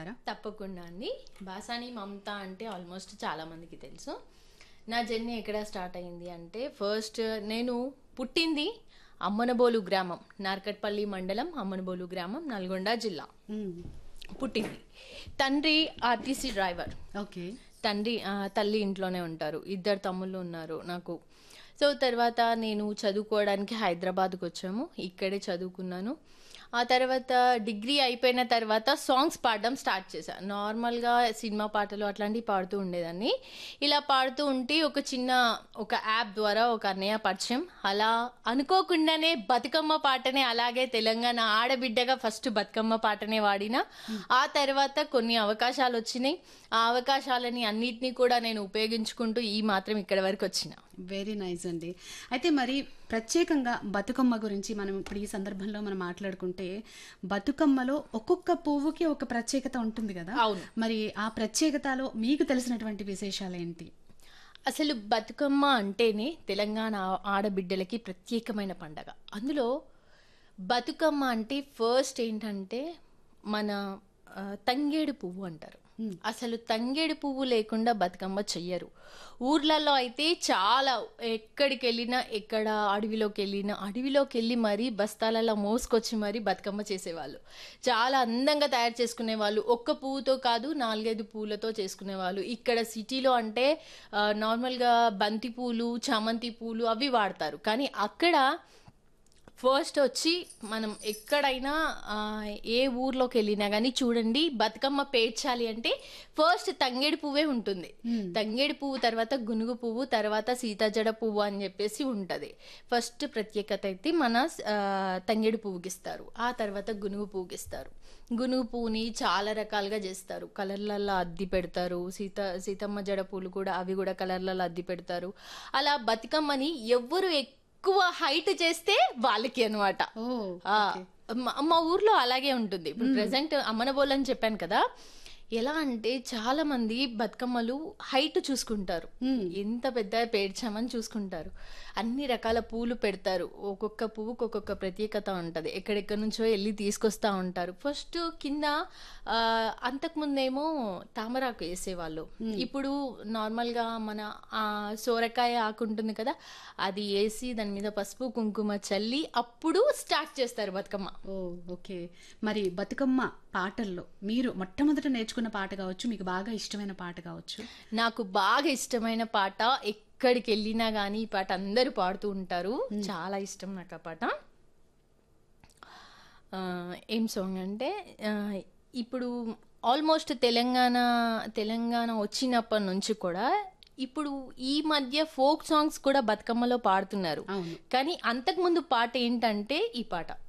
చెప్తారా తప్పకుండా అండి బాసాని మమత అంటే ఆల్మోస్ట్ చాలా మందికి తెలుసు నా జర్నీ ఎక్కడ స్టార్ట్ అయింది అంటే ఫస్ట్ నేను పుట్టింది అమ్మనబోలు గ్రామం నార్కట్పల్లి మండలం అమ్మనబోలు గ్రామం నల్గొండ జిల్లా పుట్టింది తండ్రి ఆర్టీసీ డ్రైవర్ ఓకే తండ్రి ఆ, తల్లి ఇంట్లోనే ఉంటారు ఇద్దరు తమ్ముళ్ళు ఉన్నారు నాకు సో తర్వాత నేను చదువుకోవడానికి హైదరాబాద్కి వచ్చాము ఇక్కడే చదువుకున్నాను ఆ తర్వాత డిగ్రీ అయిపోయిన తర్వాత సాంగ్స్ పాడడం స్టార్ట్ చేశాను నార్మల్గా సినిమా పాటలు అట్లాంటివి పాడుతూ ఉండేదాన్ని ఇలా పాడుతూ ఉంటే ఒక చిన్న ఒక యాప్ ద్వారా ఒక అన్నయ్య పరిచయం అలా అనుకోకుండానే బతుకమ్మ పాటనే అలాగే తెలంగాణ ఆడబిడ్డగా ఫస్ట్ బతుకమ్మ పాటనే వాడిన ఆ తర్వాత కొన్ని అవకాశాలు వచ్చినాయి ఆ అవకాశాలని అన్నిటినీ కూడా నేను ఉపయోగించుకుంటూ ఈ మాత్రం ఇక్కడ వరకు వచ్చిన వెరీ నైస్ అండి అయితే మరి ప్రత్యేకంగా బతుకమ్మ గురించి మనం ఇప్పుడు ఈ సందర్భంలో మనం మాట్లాడుకుంటే బతుకమ్మలో ఒక్కొక్క పువ్వుకి ఒక ప్రత్యేకత ఉంటుంది కదా అవును. మరి ఆ ప్రత్యేకతలో మీకు తెలిసినటువంటి విశేషాలు ఏంటి అసలు బతుకమ్మ అంటేనే తెలంగాణ ఆడబిడ్డలకి ప్రత్యేకమైన పండగ అందులో బతుకమ్మ అంటే ఫస్ట్ ఏంటంటే మన ఆ, తంగేడు పువ్వు అంటారు అసలు తంగేడు పువ్వు లేకుండా బతుకమ్మ చెయ్యరు ఊర్లలో అయితే చాలా ఎక్కడికి వెళ్ళినా ఎక్కడ అడవిలోకి వెళ్ళినా అడవిలోకి వెళ్ళి మరీ బస్తాలలో మోసుకొచ్చి మరీ బతుకమ్మ చేసేవాళ్ళు చాలా అందంగా తయారు చేసుకునే వాళ్ళు ఒక్క పువ్వుతో కాదు నాలుగైదు పూలతో చేసుకునేవాళ్ళు ఇక్కడ సిటీలో అంటే ఆ, నార్మల్గా బంతి పూలు చామంతి పూలు అవి వాడతారు కానీ అక్కడ ఫస్ట్ వచ్చి మనం ఎక్కడైనా ఆ, ఏ ఊర్లోకి వెళ్ళినా కానీ చూడండి బతుకమ్మ పేర్చాలి అంటే ఫస్ట్ తంగేడు పువ్వే ఉంటుంది తంగేడు పువ్వు తర్వాత గునుగు పువ్వు తర్వాత సీతాజడ పువ్వు అని చెప్పేసి ఉంటది ఫస్ట్ ప్రత్యేకత అయితే మన ఆ, తంగేడు పువ్వుకి ఇస్తారు ఆ తర్వాత గునుగు పువ్వుకి ఇస్తారు గునుగు పువ్వుని చాలా రకాలుగా చేస్తారు కలర్లలో అద్ది పెడతారు సీత సీతమ్మ జడ పూలు కూడా అవి కూడా కలర్లలో అద్ది పెడతారు అలా బతుకమ్మని ఎవ్వరు ఎక్కువ హైట్ చేస్తే వాళ్ళకి అనమాట ఓ మా ఊర్లో అలాగే ఉంటుంది ఇప్పుడు ప్రెసెంట్ అమ్మనబోల్ అని చెప్పాను కదా ఎలా అంటే చాలా మంది బతుకమ్మలు హైట్ చూసుకుంటారు ఎంత పెద్ద పేర్చామని చూసుకుంటారు అన్ని రకాల పూలు పెడతారు ఒక్కొక్క పువ్వుకి ఒక్కొక్క ప్రత్యేకత ఉంటది ఎక్కడెక్కడి నుంచో వెళ్ళి తీసుకొస్తా ఉంటారు ఫస్ట్ కింద ఆ, అంతకుముందేమో తామరాకు వేసేవాళ్ళు ఇప్పుడు నార్మల్ గా మన ఆ సోరకాయ ఆకు ఉంటుంది కదా అది వేసి దాని మీద పసుపు కుంకుమ చల్లి అప్పుడు స్టార్ట్ చేస్తారు బతుకమ్మ ఓ ఓకే మరి బతుకమ్మ పాటల్లో మీరు మొట్టమొదట నేర్చుకున్న పాట కావచ్చు మీకు బాగా ఇష్టమైన పాట కావచ్చు నాకు బాగా ఇష్టమైన పాట ఎక్కడికి వెళ్ళినా కానీ ఈ పాట అందరూ పాడుతూ ఉంటారు చాలా ఇష్టం నాకు ఆ పాట ఆ, ఏం సాంగ్ అంటే ఆ, ఇప్పుడు ఆల్మోస్ట్ తెలంగాణ తెలంగాణ వచ్చినప్పటి నుంచి కూడా ఇప్పుడు ఈ మధ్య ఫోక్ సాంగ్స్ కూడా బతుకమ్మలో పాడుతున్నారు అవును కానీ అంతకుముందు పాట ఏంటంటే ఈ పాట